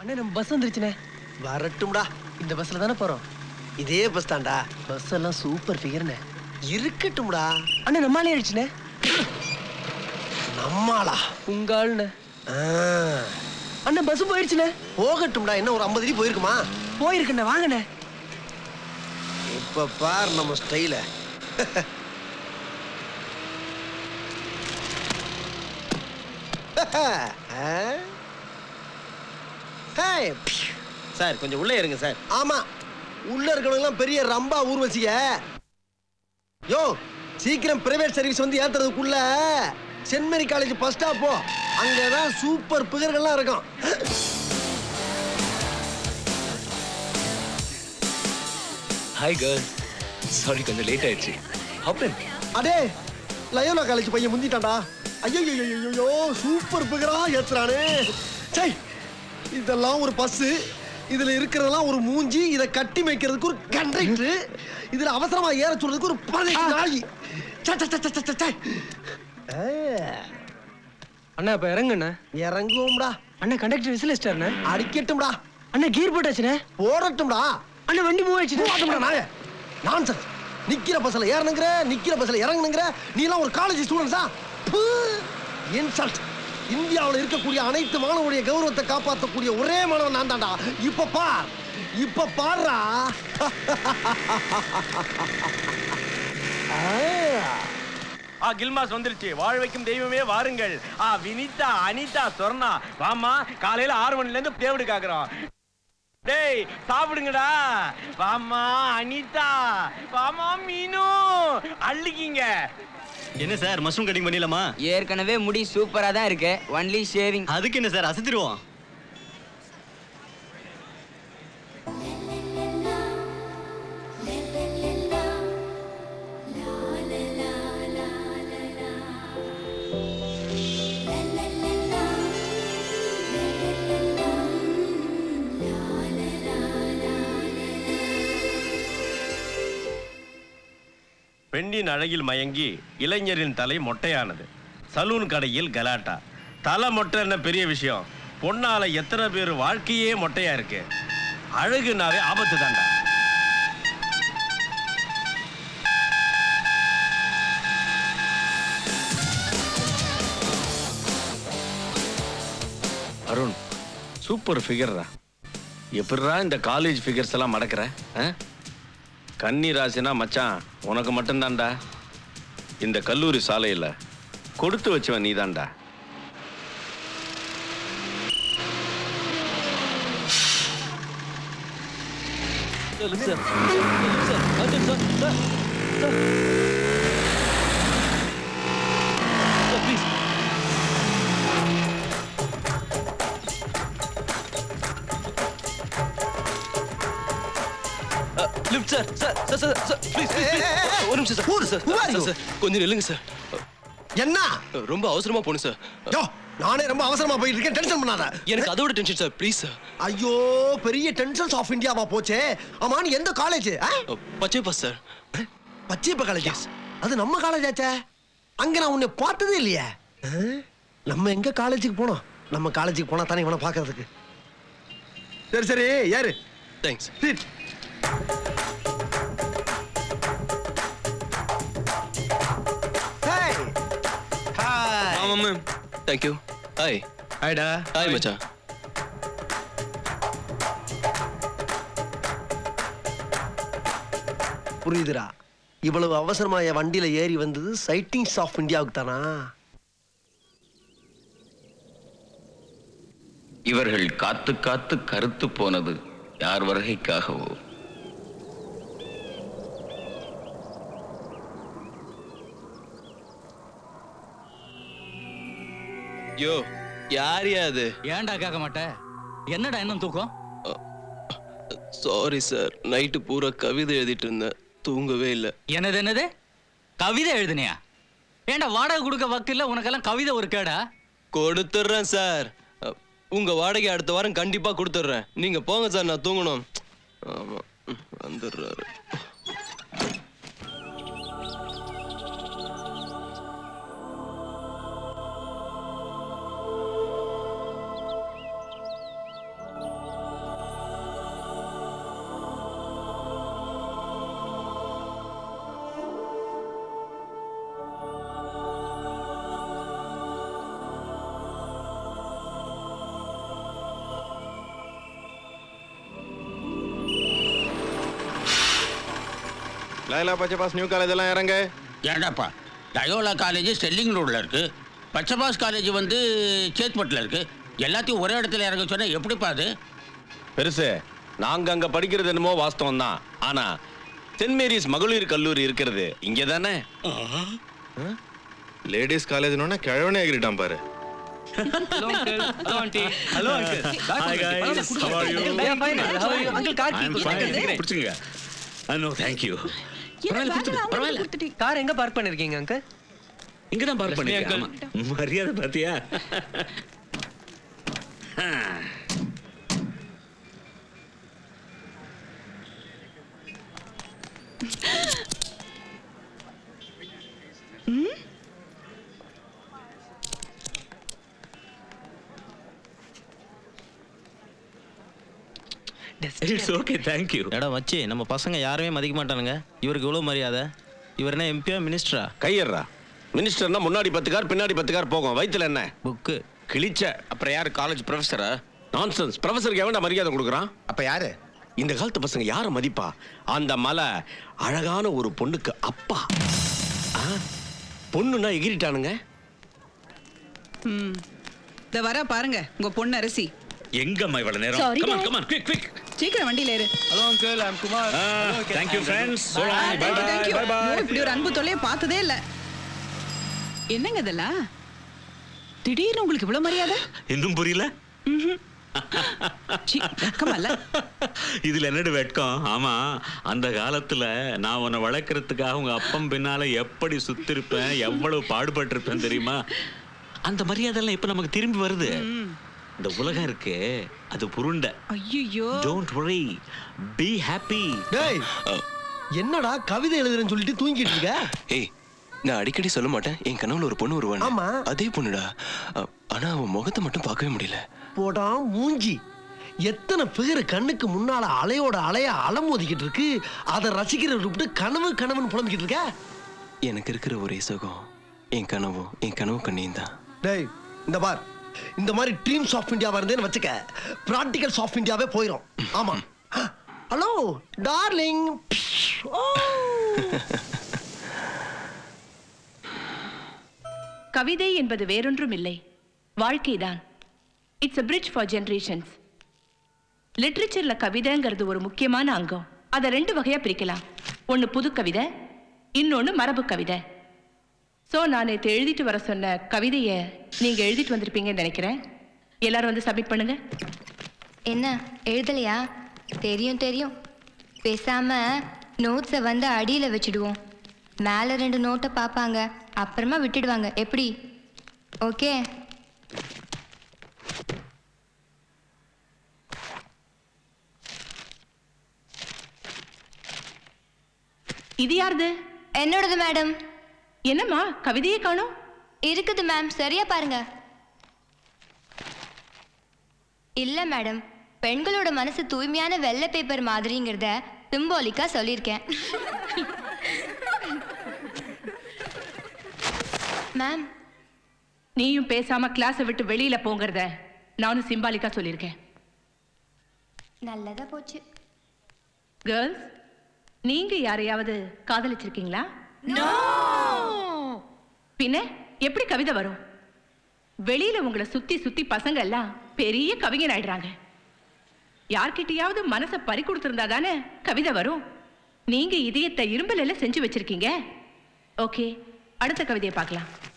அண்ணே நம்ம பஸ் வந்துருச்சுண்ணே வரட்டும்டா இந்த பஸ்ல தானே போறோம் இதே பஸ் தான்டா பஸ் எல்லாம் சூப்பர் ஃபிகர்ண்ணே இருக்கட்டும்டா அண்ணே நம்மளாலே ஆயிடுச்சுண்ணே நம்மாளா உங்க ஆளுண்ணே ஆ, அண்ணே பஸ் போயிடுச்சுண்ணே போகட்டும்டா இன்னும் ஒரு ஐம்பது அடி போயிருக்குமா போயிருக்குண்ணே வாங்கண்ணே இப்ப பார் நம்ம ஸ்டைல சார் கொஞ்சம் உள்ளே இருங்க சார் ஆமா உள்ள இருக்கிறவங்கலாம் பெரிய ரம்பா ஊர்வசிய யோ சீக்கிரம் பிரைவேட் சர்வீஸ் வந்து ஏத்துறதுக்குள்ள சென்மரி காலேஜ் பஸ் ஸ்டாப் போ அங்கதான் சூப்பர் பிகர்கள்லாம் இருக்கும் ஹாய் கேர்ள் சாரி கொஞ்சம் லேட் ஆயிடுச்சு ஹாப்பன் அடே லயோலா காலேஜ் பையன் முந்திட்டான்டா ஐயோ ஐயோ சூப்பர் பிகரா ஏத்துறானே சை இதெல்லாம் ஒரு பஸ் இதுல இருக்கிறதெல்லாம் ஒரு மூஞ்சி இதை கட்டி மேய்க்கிறதுக்கு ஒரு கண்டக்டர் இதுல அவசரமா ஏற சொல்றதுக்கு ஒரு பதினெட்டு நாய் சை, சை, சை, சை, சை, சை, சை. ஆ, அண்ணா இப்ப இறங்குண்ணே இறங்குவோம்டா அண்ணா கண்டக்டர் விசில் வச்சிட்டாருண்ணே அடிக்கட்டும்டா அண்ணா கீர் போட்டாச்சுண்ணே போடட்டும்டா அண்ணா வண்டி மூவ் ஆயிடுச்சுண்ணே போடட்டும்டா நாய நான்சென்ஸ் நிக்கிற பஸ்ல ஏறணுங்கிற நிக்கிற பஸ்ல இறங்கணுங்கிற நீ எல்லாம் ஒரு காலேஜ் ஸ்டூடெண்ட்ஸா இன்சல்ட் இந்தியாவுல இருக்கக்கூடிய அனைத்து மாணவனுடைய கௌரவத்தை காப்பாற்றக்கூடிய ஒரே மாணவன் நான் தான்டா இப்ப பார் இப்ப பாருடா ஆ. ஆ கில்மாஸ் வந்துருச்சு வாழ வைக்கும் தெய்வமே வாருங்கள் ஆ வினிதா அனிதா சொர்ணா வாமா காலையில ஆறு மணில இருந்து தேவடு காக்குறோம் டேய் சாப்பிடுங்கடா வாமா அனிதா வாமா மீனு அள்ளிக்கிங்க என்ன சார் மஷ்ரூம் கட்டிங் பண்ணிடலாமா ஏற்கனவே முடி சூப்பரா தான் இருக்கு ஒன்லி ஷேவிங் அதுக்கு என்ன சார் அசத்திடுவோம் பெண்ணின் அழகில் மயங்கி இளைஞரின் தலை மொட்டையானது சலூன் கடையில் கலாட்டா தலை மொட்டை என்ன பெரிய விஷயம் பொண்ணால எத்தனை பேர் வாழ்க்கையே மொட்டையா இருக்கு அழகுனாவே ஆபத்து தாண்டா அருண் சூப்பர் ஃபிகர்ரா எப்படிடா இந்த காலேஜ் ஃபிகர்ஸ் எல்லாம் மடக்கிற ஆ? கன்னி ராசினா மச்சான் உனக்கு மட்டும்தான்டா இந்த கல்லூரி சாலையில் கொடுத்து வச்சவன் நீதான்டா lift sir sir sir sir sir please please ஒரு நிமிஷம் sir Who- sir who are sir you? Sir கொஞ்சம் நில்லுங்க சார் என்ன ரொம்ப அவசரமா போகணும் சார் யோ நானே ரொம்ப அவசரமா போயிட்டு இருக்கேன் டென்ஷன் பண்ணாத எனக்கு அதோட டென்ஷன் சார் ப்ளீஸ் சார் ஐயோ பெரிய டென்ஷன்ஸ் ஆஃப் இந்தியாவா போச்சே ஆமா நீ எந்த காலேஜ் பச்சை பஸ் சார் பச்சைப்ப காலேஜா அது நம்ம காலேஜ் ஆச்சே அங்க நான் உன்னை பார்த்ததே இல்லையே ஆ? நம்ம எங்க காலேஜுக்கு போனோம் நம்ம காலேஜுக்கு போனா தானே இவனை பார்க்கறதுக்கு சரி சரி யாரு தேங்க்ஸ் சீட் ஹேய் ஹாய் ஆமாம் மேம் தேங்க்யூ ஹாய் ஹாய்டா ஹாய் மச்சான் புரியுதுடா இவ்வளவு அவசரமா என் வண்டியில ஏறி வந்தது சைட்டிங்ஸ் ஆஃப் இந்தியாவுக்கு தானா இவர்கள் காத்து காத்து கருத்து போனது யார் வருகைக்காகவோ யோ யார் யா அது ஏன்டா கேட்க மாட்டேன் என்னடா இன்னும் தூக்கம் சாரி சார் நைட்டு பூரா கவிதை எழுதிட்டு இருந்தேன் தூங்கவே இல்லை என்னது என்னது கவிதை எழுதுனியா ஏன்டா வாடகை கொடுக்க வக்கில்ல உனக்கெல்லாம் கவிதை ஒரு கேடா கொடுத்துட்றேன் சார் அ, உங்க வாடகை அடுத்த வாரம் கண்டிப்பா கொடுத்துட்றேன் நீங்க போங்க சார் நான் தூங்கணும் ஆமா ம், வந்துடுறாரு லைலா பச்சை பாஸ் நியூ காலேஜ் எல்லாம் இறங்க ஏண்டாப்பா டயோலா காலேஜ் ஸ்டெல்லிங் ரோடில் இருக்கு பச்சபாஸ் காலேஜ் வந்து சேத்பட்டில் இருக்கு எல்லாத்தையும் ஒரே இடத்துல இறங்க சொன்னா எப்படிப்பா அது பெருசு நாங்க அங்க படிக்கிறது என்னமோ வாஸ்தவம் தான் ஆனா சென்ட் மேரிஸ் மகளிர் கல்லூரி இருக்கிறது இங்க தானே லேடிஸ் காலேஜ்னோட கிழவனே எகிரிட்டான் பாரு hello uncle hello aunty hello uncle Hi guys, how are you? Uncle car I'm fine. பிடிச்சுங்க நோ தேங்க் யூ பரவாயில்ல கொடுத்துடு பரவாயில்ல கார் எங்க பார்க் பண்ணிருக்கீங்க அங்கிள் இங்க தான் பார்க் லட்சுமி பண்ணிருக்கேன் ஆமா. மரியாதை பாத்தியா இட்ஸ் ஓகே தேங்க் யூ எடா மச்சி நம்ம பசங்க யாருமே மதிக்க மாட்டானுங்க இவருக்கு இவ்வளோ மரியாதை இவர் என்ன எம்பியா மினிஸ்டரா கையறா மினிஸ்டர்னா முன்னாடி பத்து கார் பின்னாடி பத்து கார் போகும் வயித்துல என்ன புக்கு கிழிச்ச அப்புறம் யாரு காலேஜ் ப்ரொஃபஸரா நான்சென்ஸ் ப்ரொஃபசருக்கு எவன்டா மரியாதை கொடுக்குறான் அப்ப யாரு இந்த காலத்து பசங்க யார மதிப்பா அந்த மலை அழகான ஒரு பொண்ணுக்கு அப்பா ஆ? பொண்ணுன்னா எகிரிட்டானுங்க ம் இந்த வர பாருங்க உங்க பொண்ணு அரிசி எங்கம்மா இவ்வளவு நேரம் Sorry, come on Dad. Come on quick quick சீக்கிரம் வண்டியில ஏறு hello uncle I'm Kumar thank you friends Thank you, thank you. ஐயோ, இப்படி ஒரு அன்பு தொல்லையை பார்த்ததே இல்ல என்னங்க இதெல்லாம் திடீர்னு உங்களுக்கு இவ்வளவு மரியாதை இன்னும் புரியல சீ, வெக்கமா இல்ல இதுல என்னடு வெட்கம் ஆமா அந்த காலத்துல நான் உன்னை வளர்க்கறதுக்காக உங்க அப்பம் பின்னால எப்படி சுத்திருப்பேன் எவ்வளவு பாடுபட்டிருப்பேன் தெரியுமா அந்த மரியாதை எல்லாம் இப்ப நமக்கு திரும்பி வருது இந்த உலகம் இருக்கு அது புருண்ட ஐயோ டோன்ட் வரி பி ஹாப்பி டேய் என்னடா கவிதை எழுதுறேன்னு சொல்லிட்டு தூங்கிட்டு இருக்க ஏய் நான் அடிக்கடி சொல்ல மாட்டேன் என் கனவுல ஒரு பொண்ணு வருவான் ஆமா. அதே பொண்ணுடா அ, ஆனா அவன் முகத்தை மட்டும் பார்க்கவே முடியல போடா மூஞ்சி எத்தனை பேர் கண்ணுக்கு முன்னால அலையோட அலைய அலமோதிக்கிட்டு இருக்கு அதை ரசிக்கிற விட்டு கனவு கனவுன்னு புலம்பிக்கிட்டு இருக்க எனக்கு இருக்கிற ஒரே சுகம் என் கனவும் என் கனவு கண்ணியும் தான் டேய் இந்த பார் இந்த மாதிரி ட்ரீம்ஸ் ஆஃப் இந்தியாவா இருந்தேன்னு வச்சுக்க ப்ராக்டிகல்ஸ் ஆஃப் இந்தியாவே போயிடும் ஆமா ஹலோ டார்லிங் ஓ கவிதை என்பது வேறொன்றும் இல்லை வாழ்க்கைதான் it's a bridge for generations லிட்ரேச்சர்ல கவிதைங்கிறது ஒரு முக்கியமான அங்கம் அதை ரெண்டு வகையா பிரிக்கலாம் ஒன்னு புது கவிதை இன்னொன்னு மரபு கவிதை ஸோ நான் நேற்று எழுதிட்டு வர சொன்ன கவிதையை நீங்க எழுதிட்டு வந்திருப்பீங்கன்னு நினைக்கிறேன் எல்லாரும் வந்து சப்மிட் பண்ணுங்க என்ன எழுதலையா தெரியும் தெரியும் பேசாம நோட்ஸை வந்து அடியில வச்சிடுவோம் மேலே ரெண்டு நோட்டை பார்ப்பாங்க அப்புறமா விட்டுடுவாங்க எப்படி ஓகே இது யாருது என்னோடது மேடம் என்னம்மா கவிதையே காணோம் இருக்குது மேம் சரியா பாருங்க இல்ல மேடம் பெண்களோட மனசு தூய்மையான வெள்ளை பேப்பர் மாதிரிங்கிறத சிம்போலிக்கா சொல்லியிருக்கேன் மேம் நீயும் பேசாம கிளாஸை விட்டு வெளியில போங்கிறத நானும் சிம்பாலிக்கா சொல்லியிருக்கேன் நல்லதா போச்சு கேர்ள்ஸ் நீங்க யாரையாவது காதலிச்சிருக்கீங்களா பின்ன எப்படி கவிதை வரும் வெளியில உங்களை சுத்தி சுத்தி பசங்க எல்லாம் பெரிய கவிஞர் ஆயிடுறாங்க யார்கிட்டயாவது மனசை பறி கொடுத்திருந்தா தானே கவிதை வரும் நீங்க இதயத்தை இரும்பல செஞ்சு வச்சிருக்கீங்க ஓகே அடுத்த கவிதையை பார்க்கலாம்